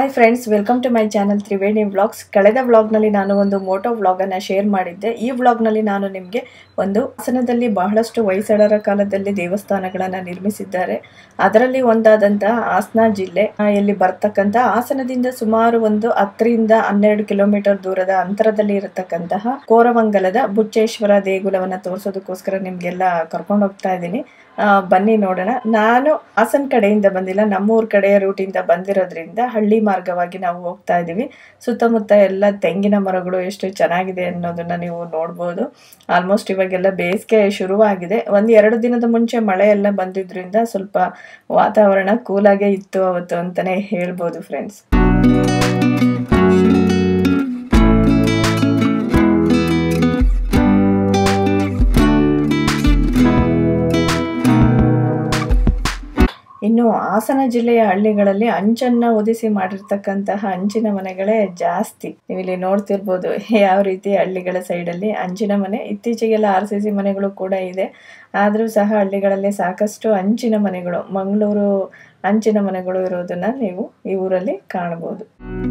Hi friends welcome to my channel Triveni vlogs ಕಳೆದ ವ್ಲಾಗ್ನಲ್ಲಿ ನಾನು ಒಂದು ಮೋಟೋ ವ್ಲಾಗನ್ನು ಶೇರ್ ಮಾಡಿದ್ದೆ ಈ ವ್ಲಾಗ್ನಲ್ಲಿ ನಾನು ನಿಮಗೆ ಒಂದು ಹಾಸನದಲ್ಲಿ ಬಹಳಷ್ಟು ಹೊಯ್ಸಳರ ಕಾಲದಲ್ಲಿ ದೇವಸ್ಥಾನಗಳನ್ನು ನಿರ್ಮಿಸಿದ್ದಾರೆ ಅದರಲ್ಲಿ ಒಂದಾದಂತಹ ಹಾಸನ ಜಿಲ್ಲೆ ಆ, ಇಲ್ಲಿ ಬರ್ತಕ್ಕಂಥ ಹಾಸನದಿಂದ ಸುಮಾರು ಒಂದು ಹತ್ತರಿಂದ ಹನ್ನೆರಡು ಕಿಲೋಮೀಟರ್ ದೂರದ ಅಂತರದಲ್ಲಿ ಇರತಕ್ಕಂತಹ ಕೋರಮಂಗಲದ ಬುಚ್ಚೇಶ್ವರ ದೇಗುಲವನ್ನು ತೋರಿಸೋದಕ್ಕೋಸ್ಕರ ನಿಮಗೆಲ್ಲ ಕರ್ಕೊಂಡು ಹೋಗ್ತಾ ಇದ್ದೀನಿ ಆ, ಬನ್ನಿ ನೋಡೋಣ ನಾನು ಹಾಸನ್ ಕಡೆಯಿಂದ ಬಂದಿಲ್ಲ ನಮ್ಮೂರ್ ಕಡೆಯ ರೂಟಿಂದ ಬಂದಿರೋದ್ರಿಂದ ಹಳ್ಳಿ ಮಾರ್ಗವಾಗಿ ನಾವು ಹೋಗ್ತಾ ಇದ್ದೀವಿ ಸುತ್ತಮುತ್ತ ಎಲ್ಲ ತೆಂಗಿನ ಮರಗಳು ಎಷ್ಟು ಚೆನ್ನಾಗಿದೆ ಅನ್ನೋದನ್ನ ನೀವು ನೋಡ್ಬೋದು ಆಲ್ಮೋಸ್ಟ್ ಇವಾಗೆಲ್ಲ ಬೇಸಿಗೆ ಶುರುವಾಗಿದೆ ಒಂದು ಎರಡು ದಿನದ ಮುಂಚೆ ಮಳೆ ಎಲ್ಲ ಬಂದಿದ್ರಿಂದ ಸ್ವಲ್ಪ ವಾತಾವರಣ ಕೂಲಾಗೇ ಇತ್ತು ಅವತ್ತು ಅಂತಾನೆ ಹೇಳ್ಬೋದು ಫ್ರೆಂಡ್ಸ್ ಇನ್ನು ಹಾಸನ ಜಿಲ್ಲೆಯ ಹಳ್ಳಿಗಳಲ್ಲಿ ಅಂಚನ್ನ ಒದಿಸಿ ಮಾಡಿರ್ತಕ್ಕಂತಹ ಹಂಚಿನ ಮನೆಗಳೇ ಜಾಸ್ತಿ ನೀವು ಇಲ್ಲಿ ನೋಡ್ತಿರ್ಬೋದು ಯಾವ ರೀತಿ ಹಳ್ಳಿಗಳ ಸೈಡಲ್ಲಿ ಹಂಚಿನ ಮನೆ ಇತ್ತೀಚೆಗೆಲ್ಲ ಆರ್ ಸಿ ಸಿ ಮನೆಗಳು ಕೂಡ ಇದೆ ಆದರೂ ಸಹ ಹಳ್ಳಿಗಳಲ್ಲಿ ಸಾಕಷ್ಟು ಹಂಚಿನ ಮನೆಗಳು ಮಂಗಳೂರು ಹಂಚಿನ ಮನೆಗಳು ಇರೋದನ್ನ ನೀವು ಈ ಊರಲ್ಲಿ ಕಾಣಬಹುದು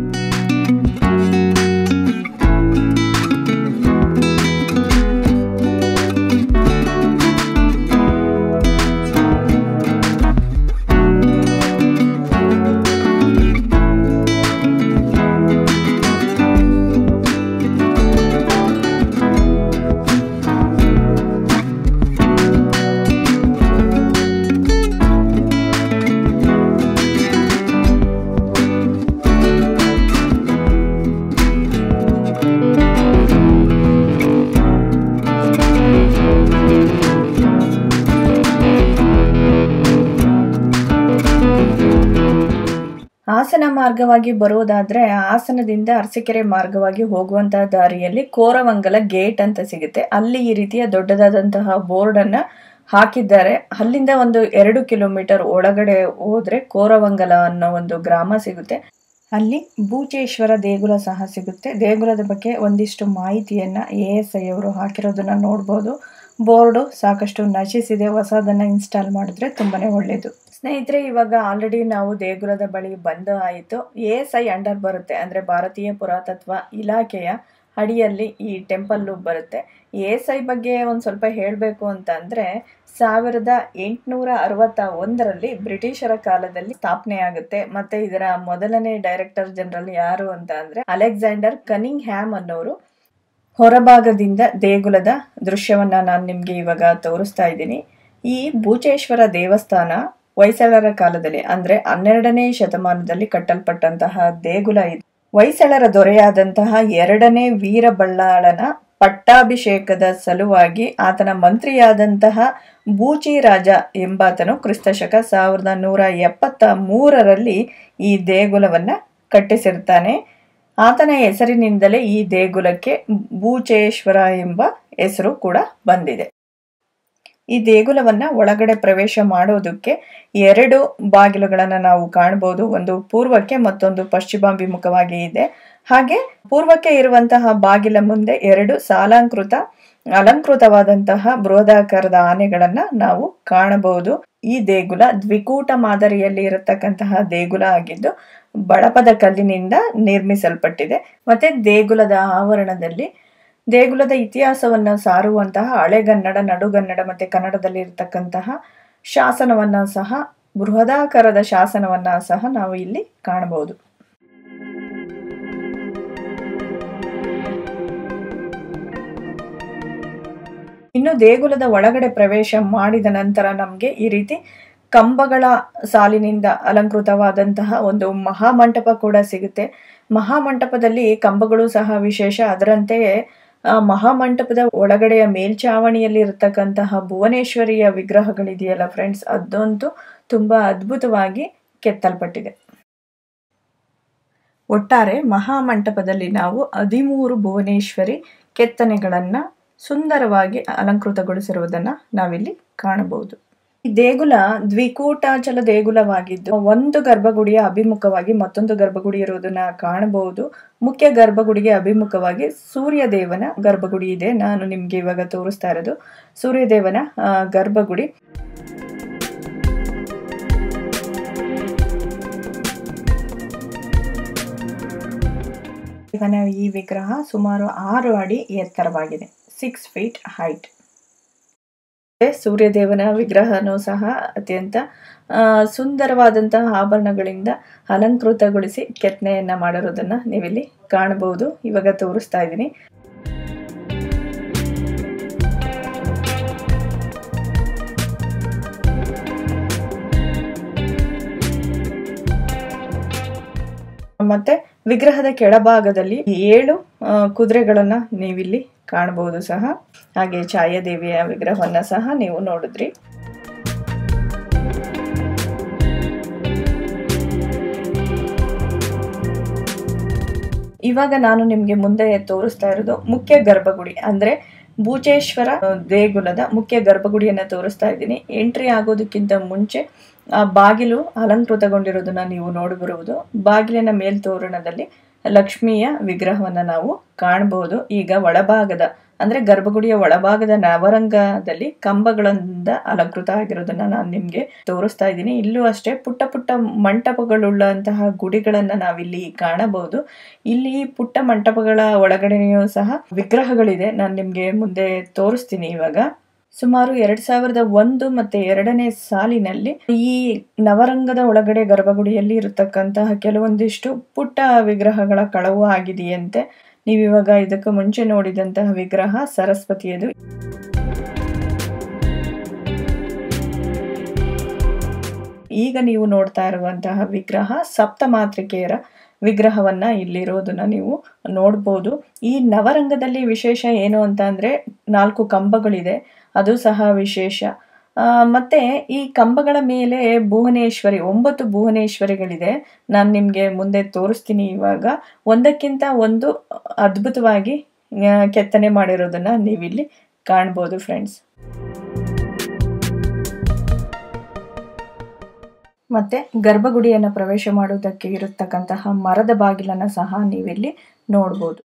ಹಾಸನ ಮಾರ್ಗವಾಗಿ ಬರೋದಾದ್ರೆ ಹಾಸನದಿಂದ ಅರಸೀಕೆರೆ ಮಾರ್ಗವಾಗಿ ಹೋಗುವಂತಹ ದಾರಿಯಲ್ಲಿ ಕೋರಮಂಗಲ ಗೇಟ್ ಅಂತ ಸಿಗುತ್ತೆ ಅಲ್ಲಿ ಈ ರೀತಿಯ ದೊಡ್ಡದಾದಂತಹ ಬೋರ್ಡ್ ಅನ್ನ ಹಾಕಿದ್ದಾರೆ ಅಲ್ಲಿಂದ ಒಂದು ಎರಡು ಕಿಲೋಮೀಟರ್ ಒಳಗಡೆ ಹೋದ್ರೆ ಕೋರವಂಗಲ ಅನ್ನೋ ಒಂದು ಗ್ರಾಮ ಸಿಗುತ್ತೆ ಅಲ್ಲಿ ಬೂಚೇಶ್ವರ ದೇಗುಲ ಸಹ ಸಿಗುತ್ತೆ ದೇಗುಲದ ಬಗ್ಗೆ ಒಂದಿಷ್ಟು ಮಾಹಿತಿಯನ್ನ ಎ ಎಸ್ ಐ ಅವರು ಹಾಕಿರೋದನ್ನ ನೋಡ್ಬೋದು ಬೋರ್ಡು ಸಾಕಷ್ಟು ನಶಿಸಿದೆ ಹೊಸದನ್ನ ಇನ್ಸ್ಟಾಲ್ ಮಾಡಿದ್ರೆ ತುಂಬಾನೇ ಒಳ್ಳೇದು ಸ್ನೇಹಿತರೆ ಇವಾಗ ಆಲ್ರೆಡಿ ನಾವು ದೇಗುಲದ ಬಳಿ ಬಂದು ಆಯಿತು ಎ ಎಸ್ ಐ ಅಂಡರ್ ಬರುತ್ತೆ ಅಂದರೆ ಭಾರತೀಯ ಪುರಾತತ್ವ ಇಲಾಖೆಯ ಅಡಿಯಲ್ಲಿ ಈ ಟೆಂಪಲ್ಲು ಬರುತ್ತೆ ಎ ಎಸ್ ಐ ಬಗ್ಗೆ ಒಂದು ಸ್ವಲ್ಪ ಹೇಳಬೇಕು ಅಂತ ಅಂದರೆ ಸಾವಿರದ ಎಂಟುನೂರ ಅರವತ್ತ ಒಂದರಲ್ಲಿ ಬ್ರಿಟಿಷರ ಕಾಲದಲ್ಲಿ ಸ್ಥಾಪನೆ ಆಗುತ್ತೆ ಮತ್ತೆ ಇದರ ಮೊದಲನೇ ಡೈರೆಕ್ಟರ್ ಜನರಲ್ ಯಾರು ಅಂತ ಅಂದರೆ ಅಲೆಕ್ಸಾಂಡರ್ ಕನಿಂಗ್ ಹ್ಯಾಮ್ ಅನ್ನೋರು ಹೊರಭಾಗದಿಂದ ದೇಗುಲದ ದೃಶ್ಯವನ್ನ ನಾನು ನಿಮಗೆ ಇವಾಗ ತೋರಿಸ್ತಾ ಇದ್ದೀನಿ ಈ ಬೂಚೇಶ್ವರ ದೇವಸ್ಥಾನ ಹೊಯ್ಸಳರ ಕಾಲದಲ್ಲಿ ಅಂದ್ರೆ ಹನ್ನೆರಡನೇ ಶತಮಾನದಲ್ಲಿ ಕಟ್ಟಲ್ಪಟ್ಟಂತಹ ದೇಗುಲ ಇದು ಹೊಯ್ಸಳರ ದೊರೆಯಾದಂತಹ ಎರಡನೇ ವೀರಬಳ್ಳಾಳನ ಪಟ್ಟಾಭಿಷೇಕದ ಸಲುವಾಗಿ ಆತನ ಮಂತ್ರಿಯಾದಂತಹ ಬೂಚಿ ರಾಜ ಎಂಬಾತನು ಕ್ರಿಸ್ತಶಕ ಸಾವಿರದ ನೂರ ಎಪ್ಪತ್ತ ಮೂರರಲ್ಲಿ ಈ ದೇಗುಲವನ್ನ ಕಟ್ಟಿಸಿರ್ತಾನೆ ಆತನ ಹೆಸರಿನಿಂದಲೇ ಈ ದೇಗುಲಕ್ಕೆ ಬೂಚೇಶ್ವರ ಎಂಬ ಹೆಸರು ಕೂಡ ಬಂದಿದೆ ಈ ದೇಗುಲವನ್ನ ಒಳಗಡೆ ಪ್ರವೇಶ ಮಾಡೋದಕ್ಕೆ ಎರಡು ಬಾಗಿಲುಗಳನ್ನು ನಾವು ಕಾಣಬಹುದು ಒಂದು ಪೂರ್ವಕ್ಕೆ ಮತ್ತೊಂದು ಪಶ್ಚಿಮಾಭಿಮುಖವಾಗಿ ಇದೆ ಹಾಗೆ ಪೂರ್ವಕ್ಕೆ ಇರುವಂತಹ ಬಾಗಿಲ ಮುಂದೆ ಎರಡು ಸಾಲಾಂಕೃತ ಅಲಂಕೃತವಾದಂತಹ ಬೃಹದಾಕಾರದ ಆನೆಗಳನ್ನ ನಾವು ಕಾಣಬಹುದು ಈ ದೇಗುಲ ದ್ವಿಕೂಟ ಮಾದರಿಯಲ್ಲಿ ಇರತಕ್ಕಂತಹ ದೇಗುಲ ಆಗಿದ್ದು ಬಳಪದ ಕಲ್ಲಿನಿಂದ ನಿರ್ಮಿಸಲ್ಪಟ್ಟಿದೆ ಮತ್ತೆ ದೇಗುಲದ ಆವರಣದಲ್ಲಿ ದೇಗುಲದ ಇತಿಹಾಸವನ್ನ ಸಾರುವಂತಹ ಹಳೆಗನ್ನಡ ನಡುಗನ್ನಡ ಮತ್ತೆ ಕನ್ನಡದಲ್ಲಿ ಇರತಕ್ಕಂತಹ ಶಾಸನವನ್ನ ಸಹ ಬೃಹದಾಕಾರದ ಶಾಸನವನ್ನ ಸಹ ನಾವು ಇಲ್ಲಿ ಕಾಣಬಹುದು ಇನ್ನು ದೇಗುಲದ ಒಳಗಡೆ ಪ್ರವೇಶ ಮಾಡಿದ ನಂತರ ನಮಗೆ ಈ ರೀತಿ ಕಂಬಗಳ ಸಾಲಿನಿಂದ ಅಲಂಕೃತವಾದಂತಹ ಒಂದು ಮಹಾಮಂಟಪ ಕೂಡ ಸಿಗುತ್ತೆ ಮಹಾಮಂಟಪದಲ್ಲಿ ಕಂಬಗಳು ಸಹ ವಿಶೇಷ ಅದರಂತೆಯೇ ಆ ಮಹಾಮಂಟಪದ ಒಳಗಡೆಯ ಮೇಲ್ಚಾವಣಿಯಲ್ಲಿ ಇರತಕ್ಕಂತಹ ಭುವನೇಶ್ವರಿಯ ವಿಗ್ರಹಗಳಿದೆಯಲ್ಲ ಫ್ರೆಂಡ್ಸ್ ಅದಂತೂ ತುಂಬಾ ಅದ್ಭುತವಾಗಿ ಕೆತ್ತಲ್ಪಟ್ಟಿದೆ ಒಟ್ಟಾರೆ ಮಹಾಮಂಟಪದಲ್ಲಿ ನಾವು ಹದಿಮೂರು ಭುವನೇಶ್ವರಿ ಕೆತ್ತನೆಗಳನ್ನ ಸುಂದರವಾಗಿ ಅಲಂಕೃತಗೊಳಿಸಿರುವುದನ್ನ ನಾವಿಲ್ಲಿ ಕಾಣಬಹುದು ಈ ದೇಗುಲ ದ್ವಿಕೂಟಾಚಲ ದೇಗುಲವಾಗಿದ್ದು ಒಂದು ಗರ್ಭಗುಡಿಯ ಅಭಿಮುಖವಾಗಿ ಮತ್ತೊಂದು ಗರ್ಭಗುಡಿ ಇರುವುದನ್ನ ಕಾಣಬಹುದು ಮುಖ್ಯ ಗರ್ಭಗುಡಿಗೆ ಅಭಿಮುಖವಾಗಿ ಸೂರ್ಯ ದೇವನ ಗರ್ಭಗುಡಿ ಇದೆ ನಾನು ನಿಮ್ಗೆ ಇವಾಗ ತೋರಿಸ್ತಾ ಇರೋದು ಸೂರ್ಯದೇವನ ಆ, ಗರ್ಭಗುಡಿ ಇವನ ಈ ವಿಗ್ರಹ ಸುಮಾರು ಆರು ಅಡಿ ಎತ್ತರವಾಗಿದೆ ಸಿಕ್ಸ್ ಫೀಟ್ ಹೈಟ್ ಸೂರ್ಯದೇವನ ವಿಗ್ರಹನೂ ಸಹ ಅತ್ಯಂತ ಆ, ಸುಂದರವಾದಂತಹ ಆಭರಣಗಳಿಂದ ಅಲಂಕೃತಗೊಳಿಸಿ ಕೆತ್ತನೆಯನ್ನ ಮಾಡಿರೋದನ್ನ ನೀವಿಲ್ಲಿ ಕಾಣಬಹುದು ಇವಾಗ ತೋರಿಸ್ತಾ ಇದ್ದೀನಿ ಮತ್ತೆ ವಿಗ್ರಹದ ಕೆಳಭಾಗದಲ್ಲಿ ಏಳು ಆ, ಕುದುರೆಗಳನ್ನ ನೀವಿಲ್ಲಿ ಕಾಣಬಹುದು ಸಹ ಹಾಗೆ ಛಾಯಾದೇವಿಯ ವಿಗ್ರಹವನ್ನ ಸಹ ನೀವು ನೋಡಿದ್ರಿ ಇವಾಗ ನಾನು ನಿಮ್ಗೆ ಮುಂದೆ ತೋರಿಸ್ತಾ ಇರೋದು ಮುಖ್ಯ ಗರ್ಭಗುಡಿ ಅಂದ್ರೆ ಭೂಚೇಶ್ವರ ಆ, ದೇಗುಲದ ಮುಖ್ಯ ಗರ್ಭಗುಡಿಯನ್ನ ತೋರಿಸ್ತಾ ಇದ್ದೀನಿ ಎಂಟ್ರಿ ಆಗೋದಕ್ಕಿಂತ ಮುಂಚೆ ಆ ಬಾಗಿಲು ಅಲಂಕೃತಗೊಂಡಿರೋದನ್ನ ನೀವು ನೋಡಬರುವುದು ಬಾಗಿಲಿನ ಮೇಲ್ತೋರಣದಲ್ಲಿ ಲಕ್ಷ್ಮಿಯ ವಿಗ್ರಹವನ್ನ ನಾವು ಕಾಣಬಹುದು ಈಗ ಒಳಭಾಗದ ಅಂದ್ರೆ ಗರ್ಭಗುಡಿಯ ಒಳಭಾಗದ ನವರಂಗದಲ್ಲಿ ಕಂಬಗಳಿಂದ ಅಲಂಕೃತ ಆಗಿರೋದನ್ನ ನಾನು ನಿಮ್ಗೆ ತೋರಿಸ್ತಾ ಇದ್ದೀನಿ ಇಲ್ಲೂ ಅಷ್ಟೇ ಪುಟ್ಟ ಪುಟ್ಟ ಮಂಟಪಗಳುಳ್ಳಂತಹ ಗುಡಿಗಳನ್ನ ನಾವಿಲ್ಲಿ ಕಾಣಬಹುದು ಇಲ್ಲಿ ಪುಟ್ಟ ಮಂಟಪಗಳ ಒಳಗಡೆಯೂ ಸಹ ವಿಗ್ರಹಗಳಿದೆ ನಾನು ನಿಮ್ಗೆ ಮುಂದೆ ತೋರಿಸ್ತೀನಿ ಇವಾಗ ಸುಮಾರು ಎರಡ್ ಸಾವಿರದ ಒಂದು ಮತ್ತೆ ಎರಡನೇ ಸಾಲಿನಲ್ಲಿ ಈ ನವರಂಗದ ಒಳಗಡೆ ಗರ್ಭಗುಡಿಯಲ್ಲಿ ಇರತಕ್ಕಂತಹ ಕೆಲವೊಂದಿಷ್ಟು ಪುಟ್ಟ ವಿಗ್ರಹಗಳ ಕಳವು ಆಗಿದೆಯಂತೆ ನೀವಿವಾಗ ಇದಕ್ಕೆ ಮುಂಚೆ ನೋಡಿದಂತಹ ವಿಗ್ರಹ ಸರಸ್ವತಿಯದು ಈಗ ನೀವು ನೋಡ್ತಾ ಇರುವಂತಹ ವಿಗ್ರಹ ಸಪ್ತಮಾತೃಕೆಯರ ವಿಗ್ರಹವನ್ನ ಇಲ್ಲಿರೋದನ್ನ ನೀವು ನೋಡ್ಬೋದು ಈ ನವರಂಗದಲ್ಲಿ ವಿಶೇಷ ಏನು ಅಂತ ಅಂದ್ರೆ ನಾಲ್ಕು ಕಂಬಗಳಿದೆ ಅದು ಸಹ ವಿಶೇಷ ಆ, ಮತ್ತೆ ಈ ಕಂಬಗಳ ಮೇಲೆ ಭುವನೇಶ್ವರಿ ಒಂಬತ್ತು ಭುವನೇಶ್ವರಿಗಳಿದೆ ನಾನು ನಿಮ್ಗೆ ಮುಂದೆ ತೋರಿಸ್ತೀನಿ ಇವಾಗ ಒಂದಕ್ಕಿಂತ ಒಂದು ಅದ್ಭುತವಾಗಿ ಆ, ಕೆತ್ತನೆ ಮಾಡಿರೋದನ್ನ ನೀವಿಲ್ಲಿ ಕಾಣ್ಬೋದು ಫ್ರೆಂಡ್ಸ್ ಮತ್ತೆ ಗರ್ಭಗುಡಿಯನ್ನು ಪ್ರವೇಶ ಮಾಡುವುದಕ್ಕೆ ಇರತಕ್ಕಂತಹ ಮರದ ಬಾಗಿಲನ್ನ ಸಹ ನೀವಿಲ್ಲಿ ನೋಡ್ಬೋದು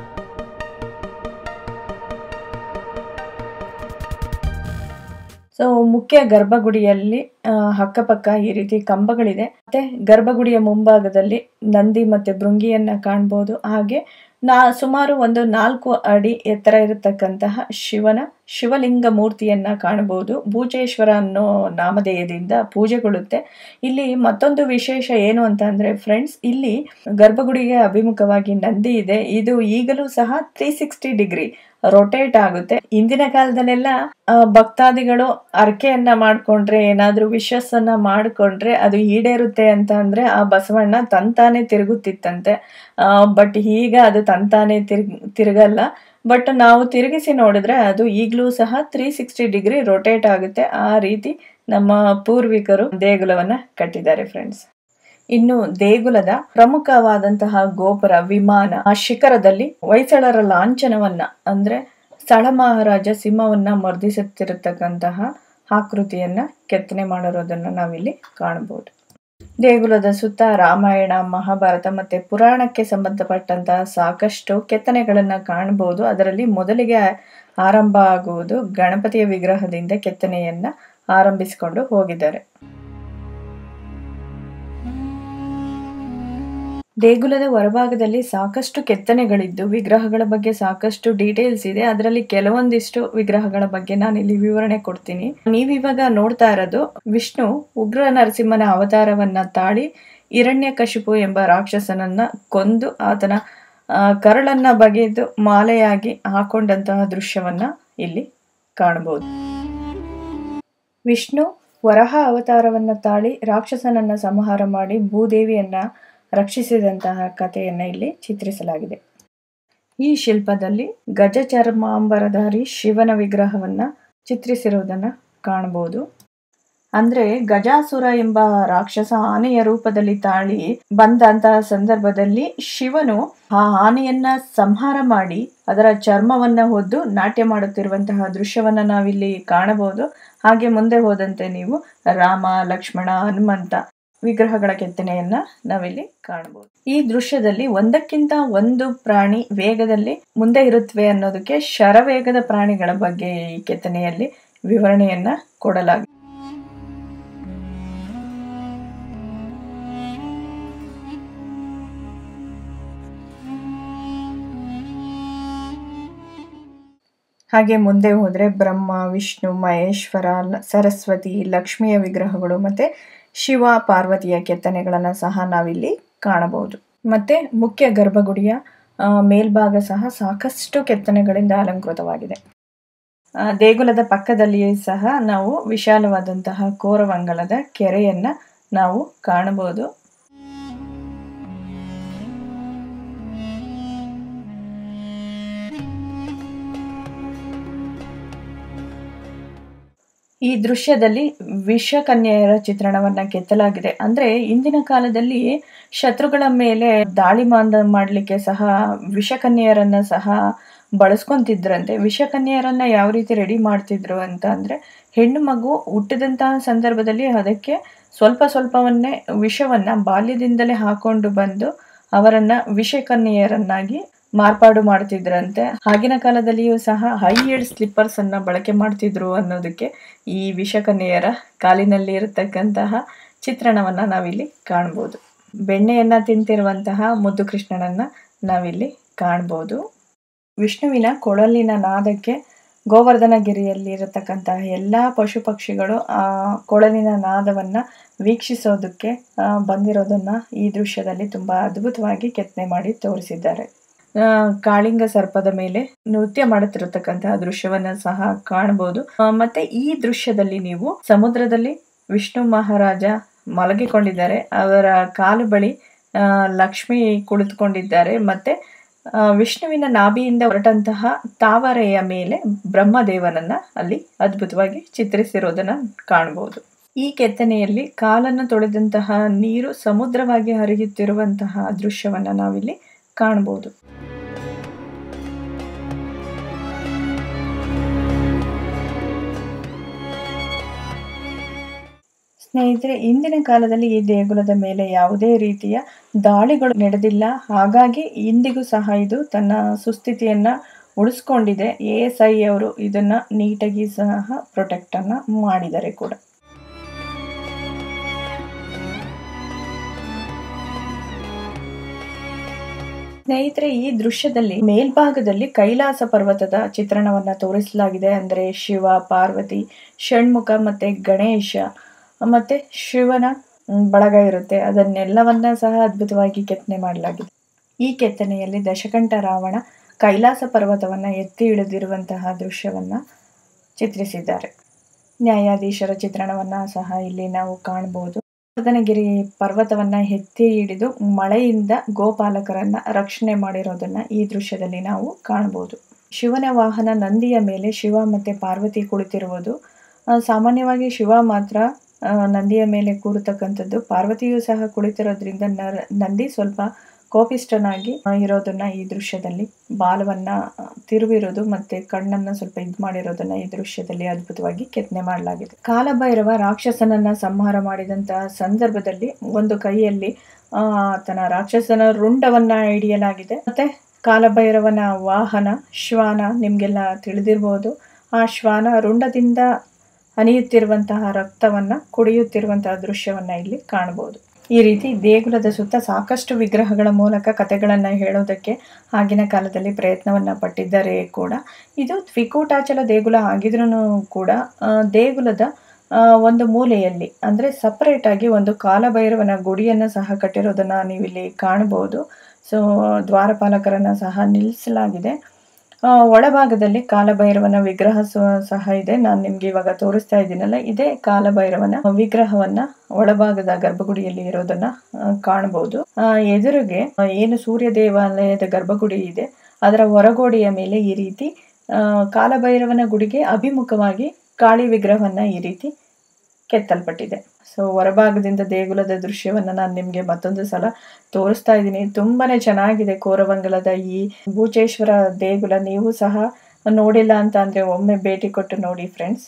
ಸೊ ಮುಖ್ಯ ಗರ್ಭಗುಡಿಯಲ್ಲಿ ಆ, ಅಕ್ಕಪಕ್ಕ ಈ ರೀತಿ ಕಂಬಗಳಿದೆ ಮತ್ತೆ ಗರ್ಭಗುಡಿಯ ಮುಂಭಾಗದಲ್ಲಿ ನಂದಿ ಮತ್ತೆ ಭೃಂಗಿಯನ್ನ ಕಾಣ್ಬೋದು ಹಾಗೆ ನಾ ಸುಮಾರು ಒಂದು ನಾಲ್ಕು ಅಡಿ ಎತ್ತರ ಇರತಕ್ಕಂತಹ ಶಿವನ ಶಿವಲಿಂಗ ಮೂರ್ತಿಯನ್ನ ಕಾಣಬಹುದು ಭೂಚೇಶ್ವರ ಅನ್ನೋ ನಾಮಧೇಯದಿಂದ ಪೂಜೆಗೊಳ್ಳುತ್ತೆ ಇಲ್ಲಿ ಮತ್ತೊಂದು ವಿಶೇಷ ಏನು ಅಂತ ಅಂದ್ರೆ ಫ್ರೆಂಡ್ಸ್ ಇಲ್ಲಿ ಗರ್ಭಗುಡಿಗೆ ಅಭಿಮುಖವಾಗಿ ನಂದಿ ಇದೆ ಇದು ಈಗಲೂ ಸಹ ತ್ರೀ ಸಿಕ್ಸ್ಟಿ ಡಿಗ್ರಿ ರೊಟೇಟ್ ಆಗುತ್ತೆ ಇಂದಿನ ಕಾಲದಲ್ಲೆಲ್ಲ ಆ, ಭಕ್ತಾದಿಗಳು ಅರ್ಕೆಯನ್ನ ಮಾಡ್ಕೊಂಡ್ರೆ ಏನಾದ್ರೂ ವಿಶಸ್ ಅನ್ನ ಮಾಡ್ಕೊಂಡ್ರೆ ಅದು ಈಡೇರುತ್ತೆ ಅಂತ ಅಂದ್ರೆ ಆ ಬಸವಣ್ಣ ತಂತಾನೆ ತಿರುಗುತ್ತಿತ್ತಂತೆ ಬಟ್ ಈಗ ಅದು ತಂತಾನೆ ತಿರ್ಗ್ ತಿರುಗಲ್ಲ ಬಟ್ ನಾವು ತಿರುಗಿಸಿ ನೋಡಿದ್ರೆ ಅದು ಈಗಲೂ ಸಹ ತ್ರೀ ಸಿಕ್ಸ್ಟಿ ಡಿಗ್ರಿ ರೊಟೇಟ್ ಆಗುತ್ತೆ ಆ ರೀತಿ ನಮ್ಮ ಪೂರ್ವಿಕರು ದೇಗುಲವನ್ನ ಕಟ್ಟಿದ್ದಾರೆ ಫ್ರೆಂಡ್ಸ್ ಇನ್ನು ದೇಗುಲದ ಪ್ರಮುಖವಾದಂತಹ ಗೋಪುರ ವಿಮಾನ ಆ ಶಿಖರದಲ್ಲಿ ಹೊಯ್ಸಳರ ಲಾಂಛನವನ್ನ ಅಂದ್ರೆ ಸ್ಥಳ ಮಹಾರಾಜ ಸಿಂಹವನ್ನ ಮರ್ದಿಸುತ್ತಿರತಕ್ಕಂತಹ ಆಕೃತಿಯನ್ನ ಕೆತ್ತನೆ ಮಾಡಿರೋದನ್ನ ನಾವಿಲ್ಲಿ ಕಾಣಬಹುದು ದೇಗುಲದ ಸುತ್ತ ರಾಮಾಯಣ ಮಹಾಭಾರತ ಮತ್ತೆ ಪುರಾಣಕ್ಕೆ ಸಂಬಂಧಪಟ್ಟಂತಹ ಸಾಕಷ್ಟು ಕೆತ್ತನೆಗಳನ್ನ ಕಾಣಬಹುದು ಅದರಲ್ಲಿ ಮೊದಲಿಗೆ ಆರಂಭ ಆಗುವುದು ಗಣಪತಿಯ ವಿಗ್ರಹದಿಂದ ಕೆತ್ತನೆಯನ್ನ ಆರಂಭಿಸಿಕೊಂಡು ಹೋಗಿದ್ದಾರೆ ದೇಗುಲದ ಹೊರಭಾಗದಲ್ಲಿ ಸಾಕಷ್ಟು ಕೆತ್ತನೆಗಳಿದ್ದು ವಿಗ್ರಹಗಳ ಬಗ್ಗೆ ಸಾಕಷ್ಟು ಡೀಟೇಲ್ಸ್ ಇದೆ ಅದರಲ್ಲಿ ಕೆಲವೊಂದಿಷ್ಟು ವಿಗ್ರಹಗಳ ಬಗ್ಗೆ ನಾನು ಇಲ್ಲಿ ವಿವರಣೆ ಕೊಡ್ತೀನಿ ನೀವಿವಾಗ ನೋಡ್ತಾ ಇರೋದು ವಿಷ್ಣು ಉಗ್ರ ನರಸಿಂಹನ ಅವತಾರವನ್ನ ತಾಳಿ ಹಿರಣ್ಯಕಶಿಪು ಎಂಬ ರಾಕ್ಷಸನನ್ನ ಕೊಂದು ಆತನ ಆ, ಕರಳನ್ನ ಬಗೆದು ಮಾಲೆಯಾಗಿ ಹಾಕೊಂಡಂತಹ ದೃಶ್ಯವನ್ನ ಇಲ್ಲಿ ಕಾಣಬಹುದು ವಿಷ್ಣು ವರಹ ಅವತಾರವನ್ನ ತಾಳಿ ರಾಕ್ಷಸನನ್ನ ಸಂಹಾರ ಮಾಡಿ ಭೂದೇವಿಯನ್ನ ರಕ್ಷಿಸಿದಂತಹ ಕಥೆಯನ್ನ ಇಲ್ಲಿ ಚಿತ್ರಿಸಲಾಗಿದೆ ಈ ಶಿಲ್ಪದಲ್ಲಿ ಗಜ ಚರ್ಮಾಂಬರಧಾರಿ ಶಿವನ ವಿಗ್ರಹವನ್ನ ಚಿತ್ರಿಸಿರುವುದನ್ನ ಕಾಣಬಹುದು ಅಂದ್ರೆ ಗಜಾಸುರ ಎಂಬ ರಾಕ್ಷಸ ಆನೆಯ ರೂಪದಲ್ಲಿ ತಾಳಿ ಬಂದಂತಹ ಸಂದರ್ಭದಲ್ಲಿ ಶಿವನು ಆ ಆನೆಯನ್ನ ಸಂಹಾರ ಮಾಡಿ ಅದರ ಚರ್ಮವನ್ನ ಹೊದ್ದು ನಾಟ್ಯ ಮಾಡುತ್ತಿರುವಂತಹ ದೃಶ್ಯವನ್ನ ನಾವಿಲ್ಲಿ ಕಾಣಬಹುದು ಹಾಗೆ ಮುಂದೆ ಹೋದಂತೆ ನೀವು ರಾಮ ಲಕ್ಷ್ಮಣ ಹನುಮಂತ ವಿಗ್ರಹಗಳ ಕೆತ್ತನೆಯನ್ನ ನಾವಿಲ್ಲಿ ಕಾಣಬಹುದು ಈ ದೃಶ್ಯದಲ್ಲಿ ಒಂದಕ್ಕಿಂತ ಒಂದು ಪ್ರಾಣಿ ವೇಗದಲ್ಲಿ ಮುಂದೆ ಇರುತ್ತವೆ ಅನ್ನೋದಕ್ಕೆ ಶರವೇಗದ ಪ್ರಾಣಿಗಳ ಬಗ್ಗೆ ಈ ಕೆತ್ತನೆಯಲ್ಲಿ ವಿವರಣೆಯನ್ನ ಕೊಡಲಾಗಿದೆ ಹಾಗೆ ಮುಂದೆ ಹೋದರೆ ಬ್ರಹ್ಮ ವಿಷ್ಣು ಮಹೇಶ್ವರ ಲ- ಸರಸ್ವತಿ ಲಕ್ಷ್ಮಿಯ ವಿಗ್ರಹಗಳು ಮತ್ತು ಶಿವ ಪಾರ್ವತಿಯ ಕೆತ್ತನೆಗಳನ್ನು ಸಹ ನಾವಿಲ್ಲಿ ಕಾಣಬಹುದು ಮತ್ತು ಮುಖ್ಯ ಗರ್ಭಗುಡಿಯ ಆ, ಮೇಲ್ಭಾಗ ಸಹ ಸಾಕಷ್ಟು ಕೆತ್ತನೆಗಳಿಂದ ಅಲಂಕೃತವಾಗಿದೆ ಆ, ದೇಗುಲದ ಪಕ್ಕದಲ್ಲಿಯೇ ಸಹ ನಾವು ವಿಶಾಲವಾದಂತಹ ಕೋರವಂಗಲದ ಕೆರೆಯನ್ನ ನಾವು ಕಾಣಬಹುದು ಈ ದೃಶ್ಯದಲ್ಲಿ ವಿಷಕನ್ಯೆಯರ ಚಿತ್ರಣವನ್ನ ಕೆತ್ತಲಾಗಿದೆ ಅಂದ್ರೆ ಇಂದಿನ ಕಾಲದಲ್ಲಿ ಶತ್ರುಗಳ ಮೇಲೆ ದಾಳಿ ಮಾಡ ಮಾಡಲಿಕ್ಕೆ ಸಹ ವಿಷಕನ್ಯೆಯರನ್ನ ಸಹ ಬಳಸ್ಕೊಂತಿದ್ರಂತೆ ವಿಷಕನ್ಯೆಯರನ್ನ ಯಾವ ರೀತಿ ರೆಡಿ ಮಾಡ್ತಿದ್ರು ಅಂತ ಅಂದ್ರೆ ಹೆಣ್ಣು ಮಗು ಹುಟ್ಟಿದಂತಹ ಸಂದರ್ಭದಲ್ಲಿ ಅದಕ್ಕೆ ಸ್ವಲ್ಪ ಸ್ವಲ್ಪವನ್ನೇ ವಿಷವನ್ನ ಬಾಲ್ಯದಿಂದಲೇ ಹಾಕೊಂಡು ಬಂದು ಅವರನ್ನ ವಿಷಕನ್ಯೆಯರನ್ನಾಗಿ ಮಾರ್ಪಾಡು ಮಾಡ್ತಿದ್ರಂತೆ ಆಗಿನ ಕಾಲದಲ್ಲಿಯೂ ಸಹ ಹೈ ಏಡ್ ಸ್ಲಿಪ್ಪರ್ಸ್ ಅನ್ನ ಬಳಕೆ ಮಾಡ್ತಿದ್ರು ಅನ್ನೋದಕ್ಕೆ ಈ ವಿಷಕನ್ಯೆಯರ ಕಾಲಿನಲ್ಲಿ ಇರತಕ್ಕಂತಹ ಚಿತ್ರಣವನ್ನ ನಾವಿಲ್ಲಿ ಕಾಣ್ಬೋದು ಬೆಣ್ಣೆಯನ್ನ ತಿಂತಿರುವಂತಹ ಮುದ್ದು ಕೃಷ್ಣನನ್ನ ನಾವಿಲ್ಲಿ ಕಾಣ್ಬೋದು ವಿಷ್ಣುವಿನ ಕೊಳಲಿನ ನಾದಕ್ಕೆ ಗೋವರ್ಧನಗಿರಿಯಲ್ಲಿ ಇರತಕ್ಕಂತಹ ಎಲ್ಲ ಪಶು ಪಕ್ಷಿಗಳು ಆ ಕೊಳಲಿನ ನಾದವನ್ನ ವೀಕ್ಷಿಸೋದಕ್ಕೆ ಆ, ಬಂದಿರೋದನ್ನ ಈ ದೃಶ್ಯದಲ್ಲಿ ತುಂಬಾ ಅದ್ಭುತವಾಗಿ ಕೆತ್ತನೆ ಮಾಡಿ ತೋರಿಸಿದ್ದಾರೆ ಆ, ಕಾಳಿಂಗ ಸರ್ಪದ ಮೇಲೆ ನೃತ್ಯ ಮಾಡುತ್ತಿರತಕ್ಕಂತಹ ದೃಶ್ಯವನ್ನ ಸಹ ಕಾಣಬಹುದು ಆ, ಮತ್ತೆ ಈ ದೃಶ್ಯದಲ್ಲಿ ನೀವು ಸಮುದ್ರದಲ್ಲಿ ವಿಷ್ಣು ಮಹಾರಾಜ ಮಲಗಿಕೊಂಡಿದ್ದಾರೆ ಅವರ ಕಾಲು ಬಳಿ ಆ, ಲಕ್ಷ್ಮಿ ಕುಳಿತುಕೊಂಡಿದ್ದಾರೆ ಮತ್ತೆ ಆ, ವಿಷ್ಣುವಿನ ನಾಭಿಯಿಂದ ಹೊರಟಂತಹ ತಾವರೆಯ ಮೇಲೆ ಬ್ರಹ್ಮದೇವನನ್ನ ಅಲ್ಲಿ ಅದ್ಭುತವಾಗಿ ಚಿತ್ರಿಸಿರೋದನ್ನ ಕಾಣಬಹುದು ಈ ಕೆತ್ತನೆಯಲ್ಲಿ ಕಾಲನ್ನು ತೊಳೆದಂತಹ ನೀರು ಸಮುದ್ರವಾಗಿ ಹರಿಯುತ್ತಿರುವಂತಹ ದೃಶ್ಯವನ್ನ ನಾವಿಲ್ಲಿ ಕಾಣಬಹುದು ಸ್ನೇಹಿತರೆ ಇಂದಿನ ಕಾಲದಲ್ಲಿ ಈ ದೇಗುಲದ ಮೇಲೆ ಯಾವುದೇ ರೀತಿಯ ದಾಳಿಗಳು ನಡೆದಿಲ್ಲ ಹಾಗಾಗಿ ಇಂದಿಗೂ ಸಹ ಇದು ತನ್ನ ಸುಸ್ಥಿತಿಯನ್ನ ಉಳಿಸ್ಕೊಂಡಿದೆ ಎ ಎಸ್ ಐ ಅವರು ಇದನ್ನ ನೀಟಾಗಿ ಸಹ ಪ್ರೊಟೆಕ್ಟ್ ಅನ್ನ ಮಾಡಿದ್ದಾರೆ ಕೂಡ ಸ್ನೇಹಿತರೆ ಈ ದೃಶ್ಯದಲ್ಲಿ ಮೇಲ್ಭಾಗದಲ್ಲಿ ಕೈಲಾಸ ಪರ್ವತದ ಚಿತ್ರಣವನ್ನ ತೋರಿಸಲಾಗಿದೆ ಅಂದ್ರೆ ಶಿವ ಪಾರ್ವತಿ ಷಣ್ಮುಖ ಮತ್ತೆ ಗಣೇಶ ಮತ್ತೆ ಶಿವನ ಮ್, ಬಳಗ ಇರುತ್ತೆ ಅದನ್ನೆಲ್ಲವನ್ನ ಸಹ ಅದ್ಭುತವಾಗಿ ಕೆತ್ತನೆ ಮಾಡಲಾಗಿದೆ ಈ ಕೆತ್ತನೆಯಲ್ಲಿ ದಶಕಂಠ ರಾವಣ ಕೈಲಾಸ ಪರ್ವತವನ್ನ ಎತ್ತಿ ಇಳಿದಿರುವಂತಹ ದೃಶ್ಯವನ್ನ ಚಿತ್ರಿಸಿದ್ದಾರೆ ನ್ಯಾಯಾಧೀಶರ ಚಿತ್ರಣವನ್ನ ಸಹ ಇಲ್ಲಿ ನಾವು ಕಾಣಬಹುದು ವರ್ಧನಗಿರಿ ಪರ್ವತವನ್ನ ಎತ್ತಿ ಹಿಡಿದು ಮಳೆಯಿಂದ ಗೋಪಾಲಕರನ್ನ ರಕ್ಷಣೆ ಮಾಡಿರೋದನ್ನ ಈ ದೃಶ್ಯದಲ್ಲಿ ನಾವು ಕಾಣಬಹುದು ಶಿವನ ವಾಹನ ನಂದಿಯ ಮೇಲೆ ಶಿವ ಮತ್ತೆ ಪಾರ್ವತಿ ಕುಳಿತಿರುವುದು ಆ, ಸಾಮಾನ್ಯವಾಗಿ ಶಿವ ಮಾತ್ರ ಆ, ನಂದಿಯ ಮೇಲೆ ಕೂರತಕ್ಕಂಥದ್ದು ಪಾರ್ವತಿಯು ಸಹ ಕುಳಿತಿರೋದ್ರಿಂದ ನರ- ನಂದಿ ಸ್ವಲ್ಪ ಕೋಪಿಷ್ಟನಾಗಿ ಆ, ಇರೋದನ್ನ ಈ ದೃಶ್ಯದಲ್ಲಿ ಬಾಲವನ್ನ ಆ, ತಿರುವಿರೋದು ಮತ್ತೆ ಕಣ್ಣನ್ನ ಸ್ವಲ್ಪ ಇದ್ ಮಾಡಿರೋದನ್ನ ಈ ದೃಶ್ಯದಲ್ಲಿ ಅದ್ಭುತವಾಗಿ ಕೆತ್ತನೆ ಮಾಡಲಾಗಿದೆ ಕಾಲಭೈರವ ರಾಕ್ಷಸನನ್ನ ಸಂಹಾರ ಮಾಡಿದಂತಹ ಸಂದರ್ಭದಲ್ಲಿ ಒಂದು ಕೈಯಲ್ಲಿ ಆ, ಆತನ ರಾಕ್ಷಸನ ರುಂಡವನ್ನ ಹಿಡಿಯಲಾಗಿದೆ ಮತ್ತೆ ಕಾಲಭೈರವನ ವಾಹನ ಶ್ವಾನ ನಿಮ್ಗೆಲ್ಲ ತಿಳಿದಿರ್ಬೋದು ಆ ಶ್ವಾನ ರುಂಡದಿಂದ ಹನಿಯುತ್ತಿರುವಂತಹ ರಕ್ತವನ್ನ ಕುಡಿಯುತ್ತಿರುವಂತಹ ದೃಶ್ಯವನ್ನ ಇಲ್ಲಿ ಕಾಣಬಹುದು ಈ ರೀತಿ ದೇಗುಲದ ಸುತ್ತ ಸಾಕಷ್ಟು ವಿಗ್ರಹಗಳ ಮೂಲಕ ಕಥೆಗಳನ್ನ ಹೇಳೋದಕ್ಕೆ ಆಗಿನ ಕಾಲದಲ್ಲಿ ಪ್ರಯತ್ನವನ್ನ ಪಟ್ಟಿದ್ದಾರೆ ಕೂಡ ಇದು ತ್ರಿಕೂಟಾಚಲ ದೇಗುಲ ಆಗಿದ್ರೂ ಕೂಡ ಆ, ದೇಗುಲದ ಆ, ಒಂದು ಮೂಲೆಯಲ್ಲಿ ಅಂದ್ರೆ ಸಪರೇಟ್ ಆಗಿ ಒಂದು ಕಾಲಭೈರವನ ಗುಡಿಯನ್ನ ಸಹ ಕಟ್ಟಿರೋದನ್ನ ನೀವಿಲ್ಲಿ ಕಾಣಬಹುದು ಸೊ ದ್ವಾರಪಾಲಕರನ್ನ ಸಹ ನಿಲ್ಲಿಸಲಾಗಿದೆ ಆ, ಒಳಭಾಗದಲ್ಲಿ ಕಾಲಭೈರವನ ವಿಗ್ರಹ ಸ- ಸಹ ಇದೆ ನಾನು ನಿಮ್ಗೆ ಇವಾಗ ತೋರಿಸ್ತಾ ಇದ್ದೀನಲ್ಲ ಇದೇ ಕಾಲಭೈರವನ ವಿಗ್ರಹವನ್ನ ಒಳಭಾಗದ ಗರ್ಭಗುಡಿಯಲ್ಲಿ ಇರೋದನ್ನ ಆ, ಕಾಣಬಹುದು ಆ, ಎದುರಿಗೆ ಆ, ಏನು ಸೂರ್ಯ ದೇವಾಲಯದ ಗರ್ಭಗುಡಿ ಇದೆ ಅದರ ಹೊರಗೋಡೆಯ ಮೇಲೆ ಈ ರೀತಿ ಆ, ಕಾಲಭೈರವನ ಗುಡಿಗೆ ಅಭಿಮುಖವಾಗಿ ಕಾಳಿ ವಿಗ್ರಹವನ್ನ ಈ ರೀತಿ ಕೆತ್ತಲ್ಪಟ್ಟಿದೆ ಸೊ ಹೊರಭಾಗದಿಂದ ದೇಗುಲದ ದೃಶ್ಯವನ್ನ ನಾನು ನಿಮ್ಗೆ ಮತ್ತೊಂದು ಸಲ ತೋರಿಸ್ತಾ ಇದ್ದೀನಿ ತುಂಬಾನೇ ಚೆನ್ನಾಗಿದೆ ಕೋರವಂಗಲದ ಈ ಭೂಚೇಶ್ವರ ದೇಗುಲ ನೀವು ಸಹ ನೋಡಿಲ್ಲ ಅಂತ ಅಂದ್ರೆ ಒಮ್ಮೆ ಭೇಟಿ ಕೊಟ್ಟು ನೋಡಿ ಫ್ರೆಂಡ್ಸ್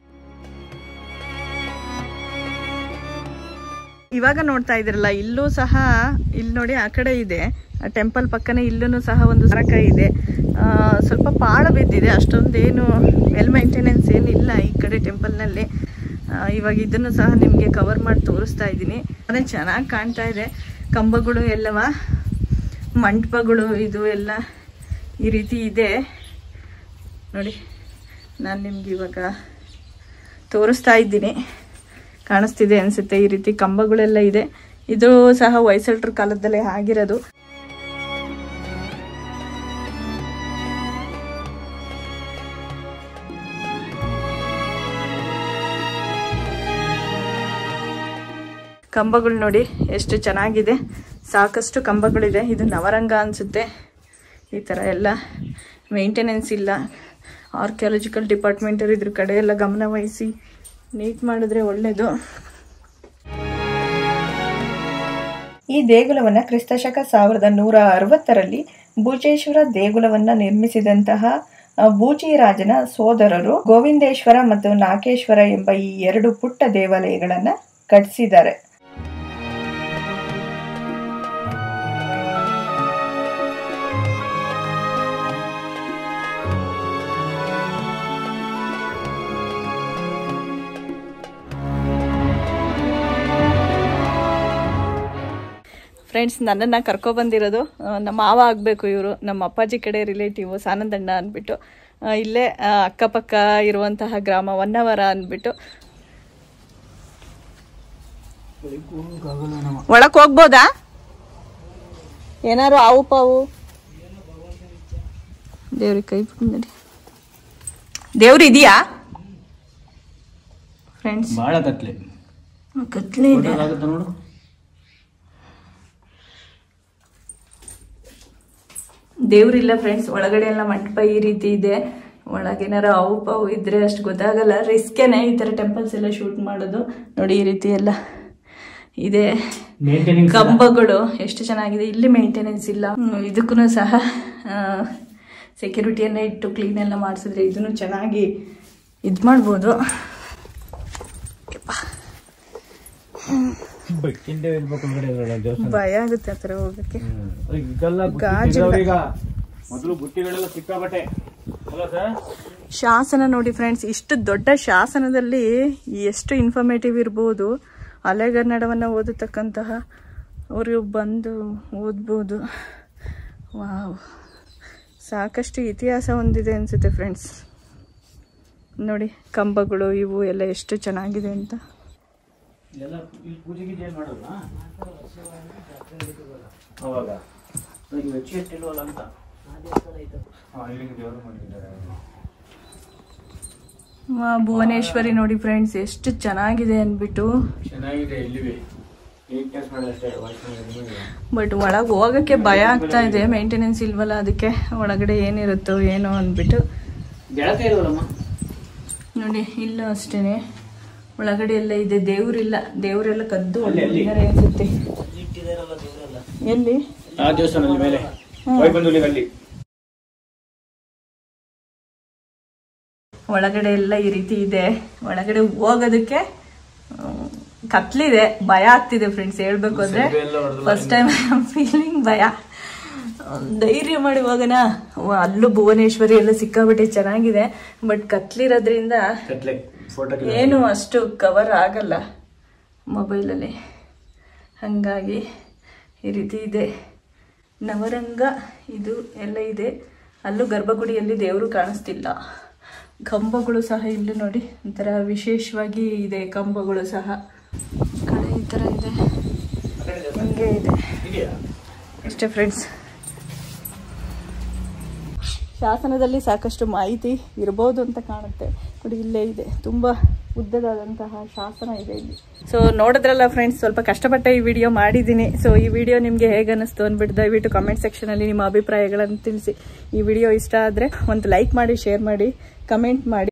ಇವಾಗ ನೋಡ್ತಾ ಇದ್ರಲ್ಲ ಇಲ್ಲೂ ಸಹ ಇಲ್ಲಿ ನೋಡಿ ಆ ಕಡೆ ಇದೆ ಟೆಂಪಲ್ ಪಕ್ಕನೇ ಇಲ್ಲೂ ಸಹ ಒಂದು ಸರಕ ಇದೆ ಆ, ಸ್ವಲ್ಪ ಪಾಳ ಬಿದ್ದಿದೆ ಅಷ್ಟೊಂದೇನು ವೆಲ್ ಮೇಂಟೆನೆನ್ಸ್ ಏನಿಲ್ಲ ಈ ಕಡೆ ಟೆಂಪಲ್ನಲ್ಲಿ ಇವಾಗ ಇದನ್ನು ಸಹ ನಿಮಗೆ ಕವರ್ ಮಾಡಿ ತೋರಿಸ್ತಾ ಇದ್ದೀನಿ ಅದೇ ಚೆನ್ನಾಗಿ ಕಾಣ್ತಾ ಇದೆ ಕಂಬಗಳು ಎಲ್ಲವ ಮಂಟಪಗಳು ಇದು ಎಲ್ಲ ಈ ರೀತಿ ಇದೆ ನೋಡಿ ನಾನು ನಿಮ್ಗೆ ಇವಾಗ ತೋರಿಸ್ತಾ ಇದ್ದೀನಿ ಕಾಣಿಸ್ತಿದೆ ಅನಿಸುತ್ತೆ ಈ ರೀತಿ ಕಂಬಗಳೆಲ್ಲ ಇದೆ ಇದು ಸಹ ಹೊಯ್ಸಳರ ಕಾಲದಲ್ಲೇ ಆಗಿರೋದು ಕಂಬಗಳು ನೋಡಿ ಎಷ್ಟು ಚೆನ್ನಾಗಿದೆ ಸಾಕಷ್ಟು ಕಂಬಗಳಿದೆ ಇದು ನವರಂಗ ಅನಿಸುತ್ತೆ ಈ ಥರ ಎಲ್ಲ ಮೇಂಟೆನೆನ್ಸ್ ಇಲ್ಲ ಆರ್ಕಿಯಾಲಜಿಕಲ್ ಡಿಪಾರ್ಟ್ಮೆಂಟರು ಇದ್ರ ಕಡೆ ಎಲ್ಲ ಗಮನ ವಹಿಸಿ ನೀಟ್ ಮಾಡಿದ್ರೆ ಒಳ್ಳೆಯದು ಈ ದೇಗುಲವನ್ನು ಕ್ರಿಸ್ತಶಕ ಸಾವಿರದ ನೂರ ಅರವತ್ತರಲ್ಲಿ ಭೂಜೇಶ್ವರ ದೇಗುಲವನ್ನು ನಿರ್ಮಿಸಿದಂತಹ ಆ, ಬೂಚಿರಾಜನ ಸೋದರರು ಗೋವಿಂದೇಶ್ವರ ಮತ್ತು ನಾಗೇಶ್ವರ ಎಂಬ ಈ ಎರಡು ಪುಟ್ಟ ದೇವಾಲಯಗಳನ್ನು ಕಟ್ಟಿಸಿದ್ದಾರೆ ಫ್ರೆಂಡ್ಸ್ ನನ್ನನ್ನು ಕರ್ಕೊಬಂದಿರೋದು ಆ, ನಮ್ಮ ಮಾವ ಆಗಬೇಕು ಇವರು ನಮ್ಮ ಅಪ್ಪಾಜಿ ಕಡೆ ರಿಲೇಟಿವ್ ಸಾನಂದಣ್ಣ ಅಂದ್ಬಿಟ್ಟು ಆ, ಇಲ್ಲೇ ಆ, ಅಕ್ಕಪಕ್ಕ ಇರುವಂತಹ ಗ್ರಾಮ ಹೊನ್ನವರ ಅಂದ್ಬಿಟ್ಟು ಒಳಕ್ ಹೋಗ್ಬೋದಾ ಏನಾರು ಆವು ಪಾವು ದೇವ್ರಿಗೆ ಕೈ ಬಿಡಿ ದೇವ್ರು ಇದೆಯಾ ಫ್ರೆಂಡ್ಸ್ ಭಾಳ ಕತ್ಲೆ ಕತ್ಲೆ ಇದೆ ಆಗುತ್ತೆ ನೋಡು ದೇವ್ರಿಲ್ಲ ಫ್ರೆಂಡ್ಸ್ ಒಳಗಡೆ ಎಲ್ಲ ಮಂಟಪ ಈ ರೀತಿ ಇದೆ ಒಳಗೇನಾರ ಅವು ಪಾವು ಇದ್ರೆ ಅಷ್ಟು ಗೊತ್ತಾಗಲ್ಲ ರಿಸ್ಕೇನೆ ಈ ಥರ ಟೆಂಪಲ್ಸ್ ಎಲ್ಲ ಶೂಟ್ ಮಾಡೋದು ನೋಡಿ ಈ ರೀತಿ ಎಲ್ಲ ಇದೆ ಮೇಂಟೆನೆನ್ಸ್ ಕಂಬಗಳು ಎಷ್ಟು ಚೆನ್ನಾಗಿದೆ ಇಲ್ಲಿ ಮೇಂಟೆನೆನ್ಸ್ ಇಲ್ಲ ಇದಕ್ಕೂ ಸಹ ಸೆಕ್ಯೂರಿಟಿಯನ್ನೇ ಇಟ್ಟು ಕ್ಲೀನ್ ಎಲ್ಲ ಮಾಡಿಸಿದ್ರೆ ಇದನ್ನು ಚೆನ್ನಾಗಿ ಇದು ಮಾಡ್ಬೋದು ಯಪ್ಪ, ಬಕ್ಕಿಂಡೆ ಇರ್ಬೇಕು ಅಂದ್ರೆ ಇದ್ರೊಳಗೆ ದೇವಸ್ಥಾನ ಭಯ ಆಗುತ್ತೆ ಆ ಥರ ಹೋಗಕ್ಕೆ ಹ್ಮ್. ಇದೆಲ್ಲ ಬುಟ್ಟಿ ಗಾಜಿಲ್ಲ. ತೆಗ್ದವ್ರು ಈಗ ಮೊದಲು ಬುಟ್ಟಿಗಳೆಲ್ಲ ಸಿಕ್ಕಾಬಟ್ಟೆ ಅಲ್ಲ ಸರ್ ಶಾಸನ ನೋಡಿ ಫ್ರೆಂಡ್ಸ್ ಇಷ್ಟು ದೊಡ್ಡ ಶಾಸನದಲ್ಲಿ ಎಷ್ಟು ಇನ್ಫಾರ್ಮೇಟಿವ್ ಇರ್ಬೋದು ಹಳೆಗನ್ನಡವನ್ನು ಓದತಕ್ಕಂತಹ ಅವರು ಬಂದು ಓದ್ಬೋದು ವಾವ್ ಸಾಕಷ್ಟು ಇತಿಹಾಸ ಹೊಂದಿದೆ ಅನಿಸುತ್ತೆ ಫ್ರೆಂಡ್ಸ್ ನೋಡಿ ಕಂಬಗಳು ಇವು ಎಲ್ಲ ಎಷ್ಟು ಚೆನ್ನಾಗಿದೆ ಅಂತ ಎಲ್ಲ ಇಲ್ಲಿ ಪೂಜೆ ಗೀಜೆ ಏನ್ ಮಾಡಲ್ಲ ಅವಾಗ ಈಗ ಹೆಚ್ಚು ಇಟ್ಟಿಲ್ವಲ್ಲ ಅಂತ ಹಾ, ಇಲ್ಲಿಗೆ ದೇವರು ಮಾಡಿದ್ದಾರೆ ವಾ ಭುವನೇಶ್ವರಿ ನೋಡಿ ಫ್ರೆಂಡ್ಸ್ ಎಷ್ಟು ಚೆನ್ನಾಗಿದೆ ಅಂದ್ಬಿಟ್ಟು ಚೆನ್ನಾಗಿದೆ ಇಲ್ಲಿವೆ ನೀಟ್ನೆಸ್ ಮಾಡಿ ಅಷ್ಟೇ ವೈಷ್ಣವ ಬಟ್ ಒಳಗೆ ಹೋಗೋಕ್ಕೆ ಭಯ ಆಗ್ತಾ ಇದೆ ಮೇಂಟೆನೆನ್ಸ್ ಇಲ್ವಲ್ಲ ಅದಕ್ಕೆ ಒಳಗಡೆ ಏನಿರುತ್ತೋ ಏನೋ ಅಂದ್ಬಿಟ್ಟು ಬೆಳಕ ಇಲ್ವಲ್ಲಮ್ಮ ನೋಡಿ ಇಲ್ಲ ಅಷ್ಟೇನೆ ಒಳಗಡೆ ಎಲ್ಲ ಇದೆ ದೇವ್ರಿಲ್ಲ ದೇವರೆಲ್ಲ ಕದ್ದು ಅಲ್ಲಿ, ಅಲ್ಲಿ. ಹೊರಟಿದ್ದಾರೆ ಅನ್ಸುತ್ತೆ ಎಲ್ಲಿ ಆ ದೇವಸ್ಥಾನದ ಮೇಲೆ ವೈಬಂಧುಲಿ ಅಲ್ಲಿ ಒಳಗಡೆ ಎಲ್ಲ ಈ ರೀತಿ ಇದೆ ಒಳಗಡೆ ಹೋಗೋದಕ್ಕೆ ಹ್ಮ್, ಕತ್ಲಿದೆ ಭಯ ಆಗ್ತಿದೆ ಫ್ರೆಂಡ್ಸ್ ಹೇಳ್ಬೇಕು ಅಂದ್ರೆ ಸೆಲ್ಫಿ ಎಲ್ಲ ಹೊಡ್ದಲ್ಲ ಫಸ್ಟ್ ಟೈಮ್ ಫೀಲಿಂಗ್ ಭಯ ಧೈರ್ಯ ಮಾಡಿ ಹೋಗೋಣ ವ, ಅಲ್ಲೂ ಭುವನೇಶ್ವರಿ ಎಲ್ಲ ಸಿಕ್ಕಾಬಿಟ್ಟೆ ಚೆನ್ನಾಗಿದೆ ಬಟ್ ಕತ್ಲಿರೋದ್ರಿಂದ ಕತ್ಲೆ ಫೋಟೋ ಏನು ಅಷ್ಟು ಕವರ್ ಆಗಲ್ಲ ಮೊಬೈಲಲ್ಲಿ ಹಾಗಾಗಿ ಈ ರೀತಿ ಇದೆ ನವರಂಗ ಇದು ಎಲ್ಲ ಇದೆ ಅಲ್ಲೂ ಗರ್ಭಗುಡಿಯಲ್ಲಿ ದೇವರು ಕಾಣಿಸ್ತಿಲ್ಲ ಕಂಬಗಳು ಸಹ ಇಲ್ಲಿ ನೋಡಿ ಒಂಥರ ವಿಶೇಷವಾಗಿ ಇದೆ ಕಂಬಗಳು ಸಹ ಈ ಕಡೆ ಈ ಥರ ಇದೆ ಹಿಂಗೆ ಇದೆ ಇದೆಯಾ ಅಷ್ಟೇ ಫ್ರೆಂಡ್ಸ್ ಶಾಸನದಲ್ಲಿ ಸಾಕಷ್ಟು ಮಾಹಿತಿ ಇರ್ಬೋದು ಅಂತ ಕಾಣುತ್ತೆ ನೋಡಿ ಇಲ್ಲೇ ಇದೆ ತುಂಬ ಉದ್ದದಾದಂತಹ ಶಾಸನ ಇದೆ ಇಲ್ಲಿ ಸೊ ನೋಡಿದ್ರಲ್ಲ ಫ್ರೆಂಡ್ಸ್ ಸ್ವಲ್ಪ ಕಷ್ಟಪಟ್ಟೆ ಈ ವಿಡಿಯೋ ಮಾಡಿದ್ದೀನಿ ಸೊ ಈ ವಿಡಿಯೋ ನಿಮಗೆ ಹೇಗೆ ಅನ್ನಿಸ್ತು ಅಂದ್ಬಿಟ್ಟು ದಯವಿಟ್ಟು ಕಮೆಂಟ್ ಸೆಕ್ಷನಲ್ಲಿ ನಿಮ್ಮ ಅಭಿಪ್ರಾಯಗಳನ್ನು ತಿಳಿಸಿ ಈ ವಿಡಿಯೋ ಇಷ್ಟ ಆದರೆ ಒಂದು ಲೈಕ್ ಮಾಡಿ ಶೇರ್ ಮಾಡಿ ಕಮೆಂಟ್ ಮಾಡಿ